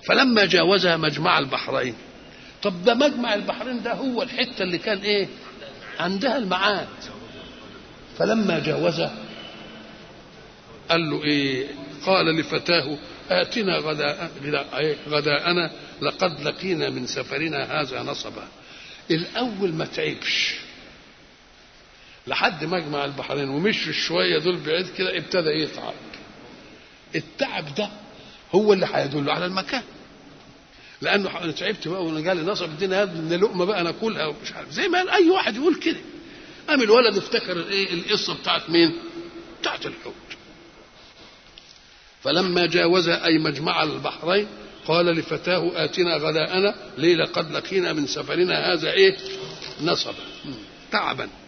فلما جاوزها مجمع البحرين طب ده مجمع البحرين ده هو الحته اللي كان ايه عندها المعاد فلما جاوزها قال له ايه قال لفتاه اتنا غداء غداء غداءنا لقد لقينا من سفرنا هذا نصبا الاول ما تعبش لحد مجمع البحرين ومشوا شويه دول بعيد كده ابتدى يتعب التعب ده هو اللي هيدل على المكان لانه انا تعبت بقى وانا جالي نصب الدنيا من لقمه بقى ناكلها ومش عارف زي ما اي واحد يقول كده قام الولد افتكر الايه القصه بتاعت مين؟ بتاعت الحوت فلما جاوز اي مجمع البحرين قال لفتاه اتنا غداءنا ليه لقد لقينا من سفرنا هذا ايه؟ نصبا تعبا